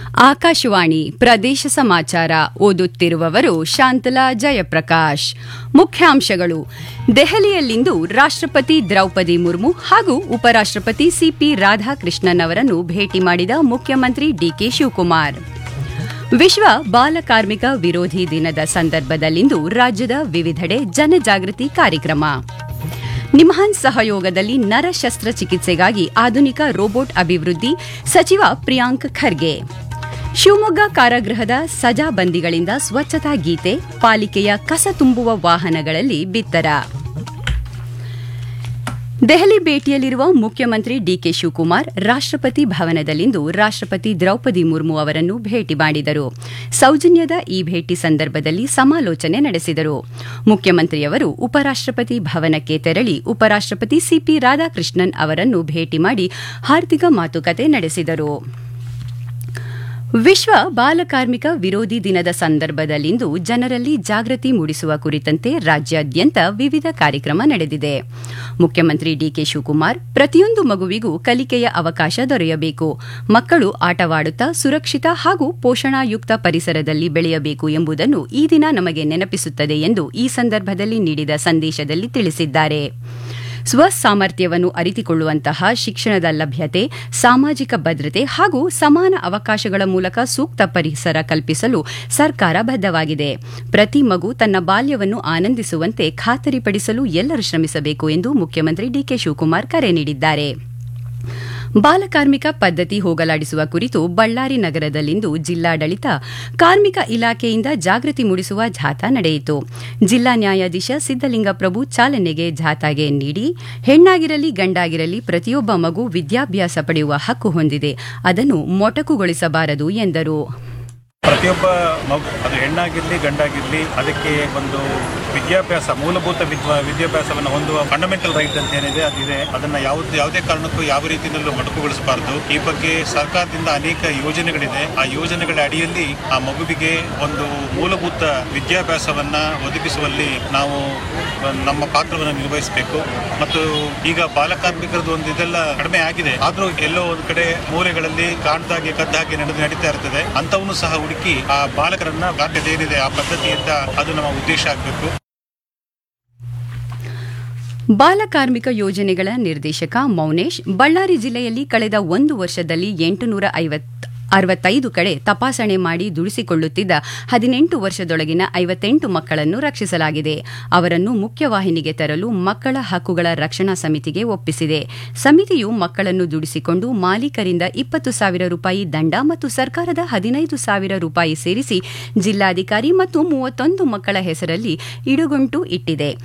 ಆಕಾಶವಾಣಿ ಪ್ರದೇಶ ಸಮಾಚಾರ ಓದುತ್ತಿರುವವರು ಶಾಂತಲಾ ಜಯಪ್ರಕಾಶ್ ಮುಖ್ಯಾಂಶಗಳು ದೆಹಲಿಯಲ್ಲಿಂದು ರಾಷ್ಟ್ರಪತಿ ದ್ರೌಪದಿ ಮುರ್ಮು ಹಾಗೂ ಉಪರಾಷ್ಟ್ರಪತಿ ಸಿಪಿ ರಾಧಾಕೃಷ್ಣನ್ ಅವರನ್ನು ಭೇಟಿ ಮಾಡಿದ ಮುಖ್ಯಮಂತ್ರಿ ಡಿಕೆ ಶಿವಕುಮಾರ್ ವಿಶ್ವ ಬಾಲಕಾರ್ಮಿಕ ವಿರೋಧಿ ದಿನದ ಸಂದರ್ಭದಲ್ಲಿಂದು ರಾಜ್ಯದ ವಿವಿಧೆಡೆ ಜನಜಾಗೃತಿ ಕಾರ್ಯಕ್ರಮ ನಿಮ್ಹಾನ್ ಸಹಯೋಗದಲ್ಲಿ ನರ ಶಸ್ತ್ರಚಿಕಿತ್ಸೆಗಾಗಿ ಆಧುನಿಕ ರೋಬೋಟ್ ಅಭಿವೃದ್ಧಿ ಸಚಿವ ಪ್ರಿಯಾಂಕ್ ಖರ್ಗೆ ಶಿವಮೊಗ್ಗ ಕಾರಾಗೃಹದ ಸಜಾಬಂದಿಗಳಿಂದ ಸ್ವಚ್ಛತಾ ಗೀತೆ ಪಾಲಿಕೆಯ ಕಸ ತುಂಬುವ ವಾಹನಗಳಲ್ಲಿ ಬಿತ್ತರ ದೆಹಲಿ ಭೇಟಿಯಲ್ಲಿರುವ ಮುಖ್ಯಮಂತ್ರಿ ಡಿಕೆ ಶಿವಕುಮಾರ್ ರಾಷ್ಟ್ರಪತಿ ಭವನದಲ್ಲಿಂದು ರಾಷ್ಟ್ರಪತಿ ದ್ರೌಪದಿ ಮುರ್ಮು ಅವರನ್ನು ಭೇಟಿ ಮಾಡಿದರು ಸೌಜನ್ಯದ ಈ ಭೇಟಿ ಸಂದರ್ಭದಲ್ಲಿ ಸಮಾಲೋಚನೆ ನಡೆಸಿದರು ಮುಖ್ಯಮಂತ್ರಿಯವರು ಉಪರಾಷ್ಟ್ರಪತಿ ಭವನಕ್ಕೆ ತೆರಳಿ ಉಪರಾಷ್ಟ್ರಪತಿ ಸಿಪಿ ರಾಧಾಕೃಷ್ಣನ್ ಅವರನ್ನು ಭೇಟಿ ಮಾಡಿ ಆರ್ಥಿಕ ಮಾತುಕತೆ ನಡೆಸಿದರು ವಿಶ್ವ ಬಾಲಕಾರ್ಮಿಕ ವಿರೋಧಿ ದಿನದ ಸಂದರ್ಭದಲ್ಲಿಂದು ಜನರಲ್ಲಿ ಜಾಗೃತಿ ಮೂಡಿಸುವ ಕುರಿತಂತೆ ರಾಜ್ಯಾದ್ಯಂತ ವಿವಿಧ ಕಾರ್ಯಕ್ರಮ ನಡೆದಿದೆ ಮುಖ್ಯಮಂತ್ರಿ ಡಿಕೆ ಶಿವಕುಮಾರ್ ಪ್ರತಿಯೊಂದು ಮಗುವಿಗೂ ಕಲಿಕೆಯ ಅವಕಾಶ ದೊರೆಯಬೇಕು ಮಕ್ಕಳು ಆಟವಾಡುತ್ತಾ ಸುರಕ್ಷಿತ ಹಾಗೂ ಪೋಷಣಾಯುಕ್ತ ಪರಿಸರದಲ್ಲಿ ಬೆಳೆಯಬೇಕು ಎಂಬುದನ್ನು ಈ ದಿನ ನಮಗೆ ನೆನಪಿಸುತ್ತದೆ ಎಂದು ಈ ಸಂದರ್ಭದಲ್ಲಿ ನೀಡಿದ ಸಂದೇಶದಲ್ಲಿ ತಿಳಿಸಿದ್ದಾರೆ ಸ್ವಸಾಮರ್ಥ್ಯವನ್ನು ಅರಿತುಕೊಳ್ಳುವಂತಹ ಶಿಕ್ಷಣದ ಲಭ್ಯತೆ ಸಾಮಾಜಿಕ ಭದ್ರತೆ ಹಾಗೂ ಸಮಾನ ಅವಕಾಶಗಳ ಮೂಲಕ ಸೂಕ್ತ ಪರಿಸರ ಕಲ್ಪಿಸಲು ಸರ್ಕಾರ ಬದ್ಧವಾಗಿದೆ ಪ್ರತಿ ಮಗು ತನ್ನ ಬಾಲ್ಯವನ್ನು ಆನಂದಿಸುವಂತೆ ಖಾತರಿಪಡಿಸಲು ಎಲ್ಲರೂ ಶ್ರಮಿಸಬೇಕು ಎಂದು ಮುಖ್ಯಮಂತ್ರಿ ಡಿಕೆ ಶಿವಕುಮಾರ್ ಕರೆ ನೀಡಿದ್ದಾರೆ ಬಾಲಕಾರ್ಮಿಕ ಪದ್ಧತಿ ಹೋಗಲಾಡಿಸುವ ಕುರಿತು ಬಳ್ಳಾರಿ ನಗರದಲ್ಲಿಂದು ಜಿಲ್ಲಾಡಳಿತ ಕಾರ್ಮಿಕ ಇಲಾಖೆಯಿಂದ ಜಾಗೃತಿ ಮೂಡಿಸುವ ಜಾಥಾ ನಡೆಯಿತು ಜಿಲ್ಲಾ ನ್ಯಾಯಾಧೀಶ ಸಿದ್ದಲಿಂಗಪ್ರಭು ಚಾಲನೆಗೆ ಜಾಥಾಗೆ ನೀಡಿ ಹೆಣ್ಣಾಗಿರಲಿ ಗಂಡಾಗಿರಲಿ ಪ್ರತಿಯೊಬ್ಬ ಮಗು ವಿದ್ಯಾಭ್ಯಾಸ ಪಡೆಯುವ ಹಕ್ಕು ಹೊಂದಿದೆ ಅದನ್ನು ಮೊಟಕುಗೊಳಿಸಬಾರದು ಎಂದರು ಪ್ರತಿಯೊಬ್ಬ ಮಗು ಅದು ಹೆಣ್ಣಾಗಿರಲಿ ಗಂಡಾಗಿರಲಿ ಅದಕ್ಕೆ ಒಂದು ವಿದ್ಯಾಭ್ಯಾಸ ಮೂಲಭೂತ ವಿದ್ವ ವಿದ್ಯಾಭ್ಯಾಸವನ್ನು ಹೊಂದುವ ಫಂಡಮೆಂಟಲ್ ರೈಟ್ ಅಂತ ಏನಿದೆ ಅದಿದೆ ಅದನ್ನ ಯಾವ್ದು ಯಾವುದೇ ಕಾರಣಕ್ಕೂ ಯಾವ ರೀತಿಯಲ್ಲೂ ಮೊಟಕುಗೊಳಿಸಬಾರದು ಈ ಬಗ್ಗೆ ಸರ್ಕಾರದಿಂದ ಅನೇಕ ಯೋಜನೆಗಳಿದೆ ಆ ಯೋಜನೆಗಳ ಅಡಿಯಲ್ಲಿ ಆ ಮಗುವಿಗೆ ಒಂದು ಮೂಲಭೂತ ವಿದ್ಯಾಭ್ಯಾಸವನ್ನ ಒದಗಿಸುವಲ್ಲಿ ನಾವು ನಮ್ಮ ಪಾತ್ರವನ್ನು ನಿರ್ವಹಿಸಬೇಕು ಮತ್ತು ಈಗ ಬಾಲಕಾರ್ಮಿಕರದ್ದು ಒಂದು ಇದೆಲ್ಲ ಕಡಿಮೆ ಆಗಿದೆ ಆದ್ರೂ ಎಲ್ಲೋ ಒಂದು ಕಡೆ ಮೂಲೆಗಳಲ್ಲಿ ಕಾಣ್ದಾಗೆ ಕದ್ದಾಗೆ ನಡೆದು ನಡೀತಾ ಇರ್ತದೆ ಅಂತವನ್ನು ಸಹ ಹುಡುಕಿ ಆ ಬಾಲಕರನ್ನ ಬಾಧ್ಯತೆ ಏನಿದೆ ಆ ಪದ್ಧತಿಯಿಂದ ಅದು ನಮ್ಮ ಉದ್ದೇಶ ಆಗಬೇಕು ಬಾಲಕಾರ್ಮಿಕ ಯೋಜನೆಗಳ ನಿರ್ದೇಶಕ ಮೌನೇಶ್ ಬಳ್ಳಾರಿ ಜಿಲ್ಲೆಯಲ್ಲಿ ಕಳೆದ ಒಂದು ವರ್ಷದಲ್ಲಿ ಎಂಟುನೂರ ಅರವತ್ತೈದು ಕಡೆ ತಪಾಸಣೆ ಮಾಡಿ ದುಡಿಸಿಕೊಳ್ಳುತ್ತಿದ್ದ ಹದಿನೆಂಟು ವರ್ಷದೊಳಗಿನ ಐವತ್ತೆಂಟು ಮಕ್ಕಳನ್ನು ರಕ್ಷಿಸಲಾಗಿದೆ ಅವರನ್ನು ಮುಖ್ಯವಾಹಿನಿಗೆ ತರಲು ಮಕ್ಕಳ ಹಕ್ಕುಗಳ ರಕ್ಷಣಾ ಸಮಿತಿಗೆ ಒಪ್ಪಿಸಿದೆ ಸಮಿತಿಯು ಮಕ್ಕಳನ್ನು ದುಡಿಸಿಕೊಂಡು ಮಾಲೀಕರಿಂದ ಇಪ್ಪತ್ತು ಸಾವಿರ ರೂಪಾಯಿ ದಂಡ ಮತ್ತು ಸರ್ಕಾರದ ಹದಿನೈದು ಸಾವಿರ ರೂಪಾಯಿ ಸೇರಿಸಿ ಜಿಲ್ಲಾಧಿಕಾರಿ ಮತ್ತು ಮೂವತ್ತೊಂದು ಮಕ್ಕಳ ಹೆಸರಲ್ಲಿ ಇಡುಗುಂಟು ಇಟ್ಟಿದೆ